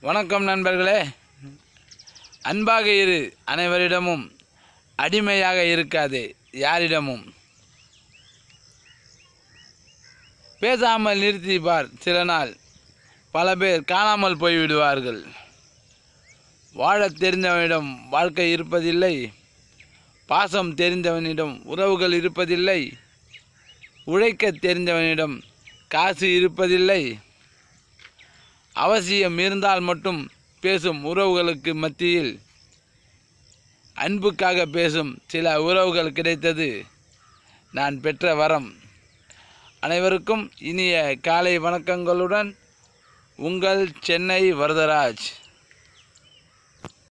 வணக்கம் நண்பர்களே அன்பாக இரு அனைவரிடமும் அடிமையாக இருக்காதே யாரிடமும் பேசாமல் நிறுத்தி பார் சில நாள் பல பேர் காணாமல் போய்விடுவார்கள் வாழத் தெரிந்தவனிடம் வாழ்க்கை இருப்பதில்லை பாசம் தெரிந்தவனிடம் உறவுகள் இருப்பதில்லை உழைக்கத் தெரிந்தவனிடம் காசு இருப்பதில்லை அவசியம் இருந்தால் மட்டும் பேசும் உறவுகளுக்கு மத்தியில் அன்புக்காக பேசும் சில உறவுகள் கிடைத்தது நான் பெற்ற வரம் அனைவருக்கும் இனிய காலை வணக்கங்களுடன் உங்கள் சென்னை வரதராஜ்